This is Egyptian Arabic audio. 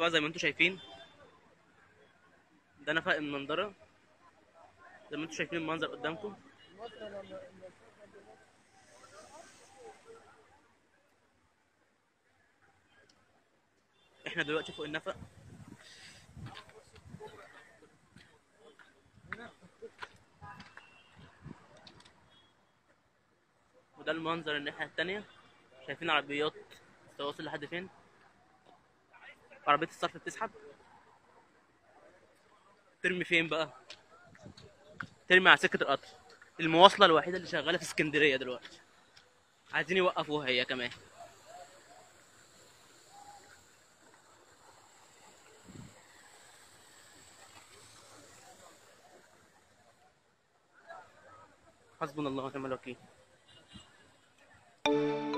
بقى زي ما انتم شايفين ده نفق المنظرة زي ما انتم شايفين المنظر قدامكم احنا دلوقتي فوق النفق وده المنظر الناحية التانية شايفين عربيات واصل لحد فين عربية الصرف بتسحب ترمي فين بقى ترمي على سكة القطر المواصلة الوحيدة اللي شغالة في اسكندرية دلوقتي عايزين يوقفوها هي كمان حسبنا الله ونعم الوكيل